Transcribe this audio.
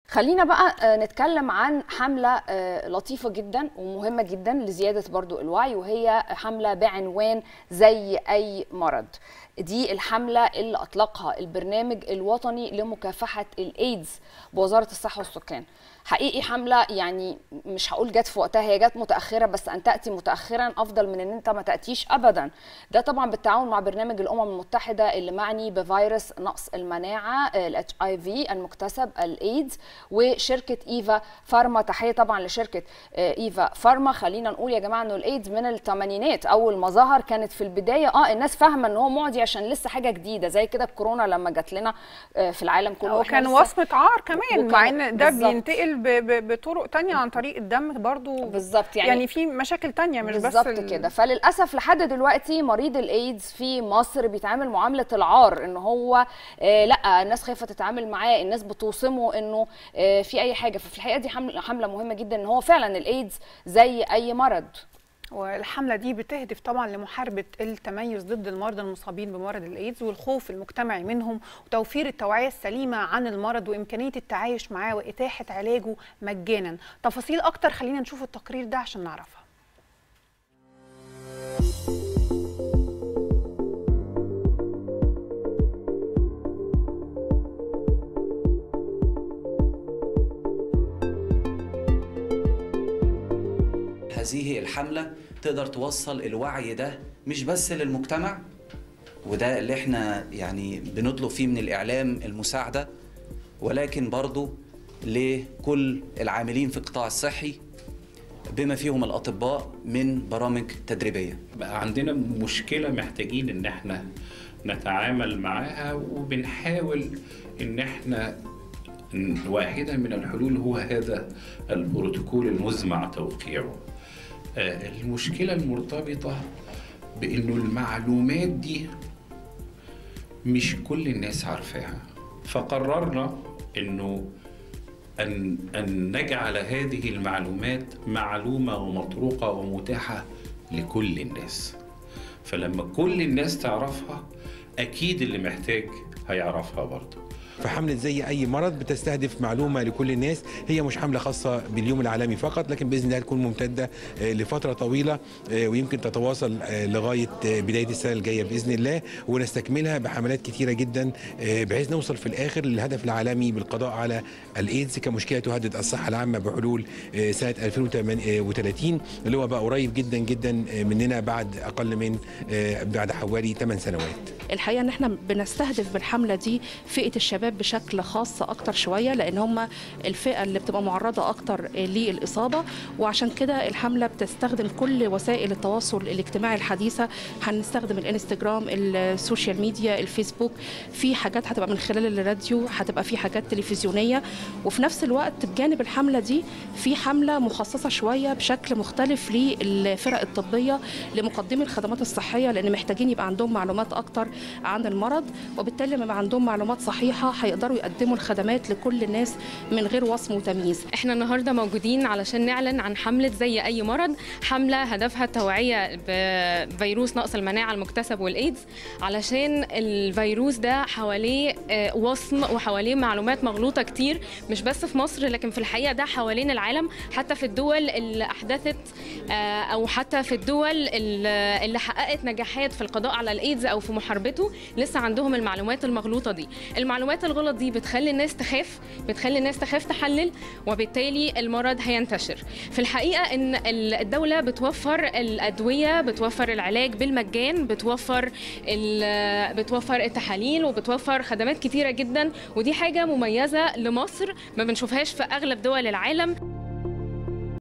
خلينا بقى آه، نتكلم عن حملة آه، لطيفة جدا ومهمة جدا لزيادة برضو الوعي وهي حملة بعنوان زي أي مرض دي الحملة اللي أطلقها البرنامج الوطني لمكافحة الإيدز بوزارة الصحة والسكان حقيقي حملة يعني مش هقول جت في وقتها هي جت متأخرة بس أن تأتي متأخرا أفضل من أن أنت ما تأتيش أبدا ده طبعا بالتعاون مع برنامج الأمم المتحدة اللي معني بفيروس نقص المناعة ال HIV المكتسب الإيدز وشركة إيفا فارما تحية طبعا لشركة آه، إيفا فارما خلينا نقول يا جماعة أنه الإيدز من الثمانينات أول ما ظهر كانت في البداية اه الناس فاهمة أن هو معدي عشان لسه حاجة جديدة زي كده الكورونا لما جات لنا آه، في العالم كله وإحنا وكان لسه- وصمة عار كمان مع وكان- ان ده بالظبط. بينتقل ب- ب- بطرق تانية عن طريق الدم برضو بالظبط يعني, يعني في مشاكل تانية مش بس بالظبط ال- كده فللاسف لحد دلوقتي مريض الايدز في مصر بيتعامل معامله العار ان هو آه لا الناس خايفه تتعامل معاه الناس بتوصمه انه آه في اي حاجه ففي الحقيقه دي حمله حمله مهمه جدا ان هو فعلا الايدز زي اي مرض والحملة دي بتهدف طبعا لمحاربة التميز ضد المرضى المصابين بمرض الإيدز والخوف المجتمعي منهم وتوفير التوعية السليمة عن المرض وإمكانية التعايش معاه وإتاحة علاجه مجانا تفاصيل أكتر خلينا نشوف التقرير ده عشان نعرفها هذه الحملة تقدر توصل الوعي ده مش بس للمجتمع وده اللي احنا يعني بنطلب فيه من الإعلام المساعدة ولكن برضو لكل العاملين في القطاع الصحي بما فيهم الأطباء من برامج تدريبية بقى عندنا مشكلة محتاجين إن إحنا نتعامل معاها وبنحاول إن إحنا ن- واحدة من الحلول هو هذا البروتوكول المزمع توقيعه. آه، المشكلة المرتبطة بإنه المعلومات دي مش كل الناس عارفاها فقررنا إنه أن أن نجعل هذه المعلومات معلومة ومطروقة ومتاحة لكل الناس فلما كل الناس تعرفها أكيد اللي محتاج هيعرفها برضه فحملة زي أي مرض بتستهدف معلومة لكل الناس هي مش حملة خاصة باليوم العالمي فقط لكن بإذن الله تكون ممتدة آه، لفترة طويلة آه، ويمكن تتواصل آه، لغاية آه، بداية السنة الجاية بإذن الله ونستكملها بحملات كتيرة جدا آه، بحيث نوصل في الآخر للهدف العالمي بالقضاء على الإيدز كمشكلة تهدد الصحة العامة بحلول آه، سنة 2030 اللي هو بقى قريب جدا جدا آه، مننا بعد أقل من آه، بعد حوالي 8 سنوات الحقيقه ان احنا بنستهدف بالحمله دي فئه الشباب بشكل خاص اكتر شويه لان هم الفئه اللي بتبقى معرضه اكتر للاصابه وعشان كده الحمله بتستخدم كل وسائل التواصل الاجتماعي الحديثه هنستخدم الانستجرام السوشيال ميديا الفيسبوك في حاجات هتبقى من خلال الراديو هتبقى في حاجات تلفزيونيه وفي نفس الوقت بجانب الحمله دي في حمله مخصصه شويه بشكل مختلف للفرق الطبيه لمقدمي الخدمات الصحيه لان محتاجين يبقى عندهم معلومات اكتر عن المرض وبالتالي لما يبقى عندهم معلومات صحيحه هيقدروا يقدموا الخدمات لكل الناس من غير وصم وتمييز احنا النهارده موجودين علشان نعلن عن حمله زي اي مرض حمله هدفها التوعيه بفيروس نقص المناعه المكتسب والايدز علشان الفيروس ده حواليه آه، وصم وحواليه معلومات مغلوطه كتير مش بس في مصر لكن في الحقيقه ده حوالين العالم حتى في الدول اللي احدثت آه، او حتى في الدول اللي اللي حققت نجاحات في القضاء على الايدز او في محاربته لسه عندهم المعلومات المغلوطه دي المعلومات الغلط دي بتخلي الناس تخاف بتخلي الناس تخاف تحلل وبالتالي المرض هينتشر في الحقيقه ان ال- الدوله بتوفر الادويه بتوفر العلاج بالمجان بتوفر ال- بتوفر التحاليل وبتوفر خدمات كتيره جدا ودي حاجه مميزه لمصر ما بنشوفهاش في اغلب دول العالم